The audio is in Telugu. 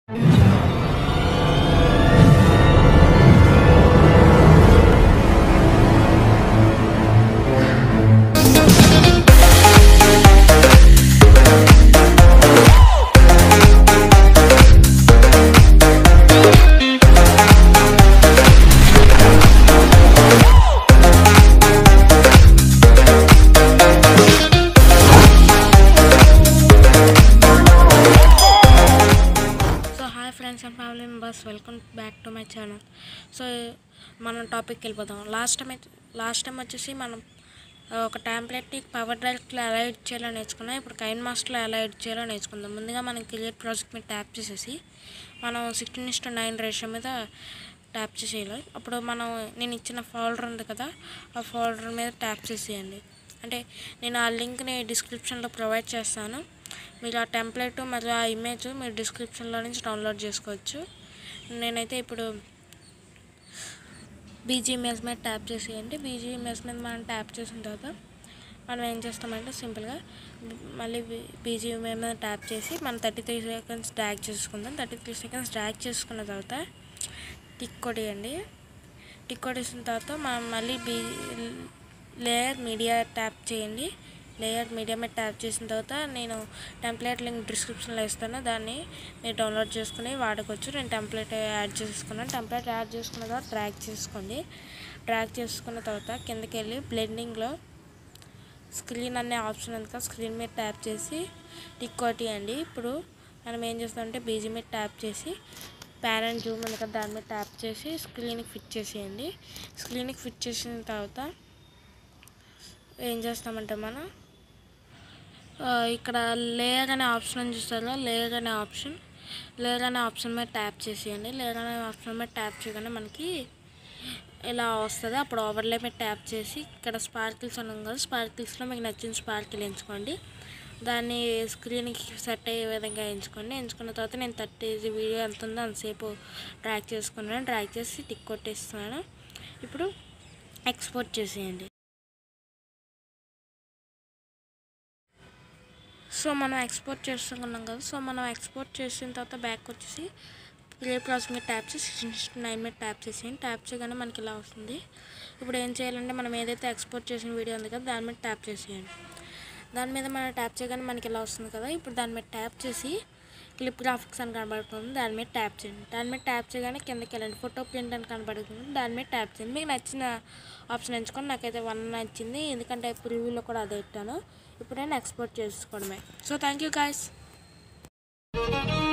so hi friends and family members welcome back to my channel so మనం టాపిక్కి వెళ్ళిపోదాం లాస్ట్ టైం అయితే లాస్ట్ టైం వచ్చేసి మనం ఆ, ఒక టెంప్లెట్ని పవర్ డ్రైవ్లో ఎలా ఎడిట్ చేయాలో నేర్చుకున్నాం ఇప్పుడు కైన్ మాస్టర్లో ఎలా ఎడిట్ చేయాలో నేర్చుకుందాం ముందుగా మనం క్రియేట్ ప్రాజెక్ట్ మీద ట్యాప్ చేసేసి మనం sixteen is to nine ratio మీద ట్యాప్ చేసేయాలి అప్పుడు మనం నేను ఇచ్చిన ఫోల్డర్ ఉంది కదా ఆ ఫోల్డర్ మీద ట్యాప్ చేసేయండి అంటే నేను ఆ లింక్ని డిస్క్రిప్షన్లో ప్రొవైడ్ చేస్తాను మీరు ఆ టెంప్లెట్ మరియు ఆ ఇమేజ్ మీరు డిస్క్రిప్షన్లో నుంచి డౌన్లోడ్ చేసుకోవచ్చు నేనైతే ఇప్పుడు బీజీ ఇమేజ్ మీద ట్యాప్ చేసేయండి బీజీ ఇమేజ్ మీద మనం ట్యాప్ చేసిన తర్వాత మనం ఏం చేస్తామంటే సింపుల్గా మళ్ళీ బీజీ ఇమేజ్ మీద ట్యాప్ చేసి మనం థర్టీ త్రీ సెకండ్స్ డ్రాగ్ చేసుకుందాం థర్టీ త్రీ సెకండ్స్ డ్రాగ్ చేసుకున్న తర్వాత టిక్ కొట్టేయండి టిక్ కొట్టేసిన తర్వాత మనం మళ్ళీ బీ లేయర్ మీడియా ట్యాప్ చేయండి లేయర్ మీడియా మీద ట్యాప్ చేసిన తర్వాత నేను టెంప్లెట్ లింక్ డిస్క్రిప్షన్లో ఇస్తాను దాన్ని మీరు డౌన్లోడ్ చేసుకుని వాడుకోవచ్చు నేను టెంప్లెట్ యాడ్ చేసుకున్నాను టెంప్లెట్ యాడ్ చేసుకున్న తర్వాత డ్రాగ్ చేసుకోండి డ్రాగ్ చేసుకున్న తర్వాత కిందకి వెళ్ళి బ్లెండింగ్లో స్క్రీన్ అనే ఆప్షన్ ఉంది కదా స్క్రీన్ మీద ట్యాప్ చేసి టిక్ కొట్టేయండి ఇప్పుడు మనం ఏం చేస్తామంటే బీజీ మీద ట్యాప్ చేసి ప్యారెంట్ జూమ్ ఉంది కదా దాని మీద ట్యాప్ చేసి స్క్రీన్కి ఫిట్ చేసేయండి స్క్రీన్కి ఫిట్ చేసిన తర్వాత ఏం చేస్తామంటే మనం ఆ, ఇక్కడ లేయర్ అనే ఆప్షన్ చూస్తారా లేయర్ అనే ఆప్షన్ లేయర్ అనే ఆప్షన్ మీద ట్యాప్ చేసేయండి లేయర్ అనే ఆప్షన్ మీద ట్యాప్ చేయగానే మనకి ఇలా వస్తుంది అప్పుడు ఓవర్లే మీద ట్యాప్ చేసి ఇక్కడ స్పార్కిల్స్ ఉన్నాం కదా స్పార్కిల్స్లో మీకు నచ్చిన స్పార్కిల్ ఎంచుకోండి దాన్ని స్క్రీన్కి సెట్ అయ్యే విధంగా ఎంచుకోండి ఎంచుకున్న తర్వాత నేను థర్టీ వీడియో ఎంత ఉందో అంతసేపు డ్రాగ్ చేసుకున్నాను డ్రాగ్ చేసి టిక్ కొట్టేస్తున్నాను ఇప్పుడు ఎక్స్పోర్ట్ చేసేయండి సో మనం ఎక్స్పోర్ట్ చేసుకున్నాం కదా సో మనం ఎక్స్పోర్ట్ చేసిన తర్వాత బ్యాక్ వచ్చేసి ప్లే ప్రాసెస్ మీద ట్యాప్ చేసి సిక్స్టీ నైన్ మీద ట్యాప్ చేసేయండి ట్యాప్ చేయగానే మనకి ఇలా వస్తుంది ఇప్పుడు ఏం చేయాలంటే మనం ఏదైతే ఎక్స్పోర్ట్ చేసిన వీడియో ఉంది కదా దాని మీద ట్యాప్ చేసేయండి దాని మీద మనం ట్యాప్ చేయగానే మనకి ఇలా వస్తుంది కదా ఇప్పుడు దాని మీద ట్యాప్ చేసి క్లిప్ గ్రాఫిక్స్ అని కనబడుతుంది దాని మీద ట్యాప్ చేయండి దాని మీద ట్యాప్ చేయగానే కిందకి వెళ్ళండి ఫోటో ప్రింట్ అని కనబడుతుంది దాని మీద ట్యాప్ చేయండి మీకు నచ్చిన ఆప్షన్ ఎంచుకొని నాకైతే వన్ నచ్చింది ఎందుకంటే ప్రివ్యూలో కూడా అదే ఇట్టాను ఇప్పుడు నేను ఎక్స్పోర్ట్ చేసుకోవడమే సో థ్యాంక్ యూ గాయస్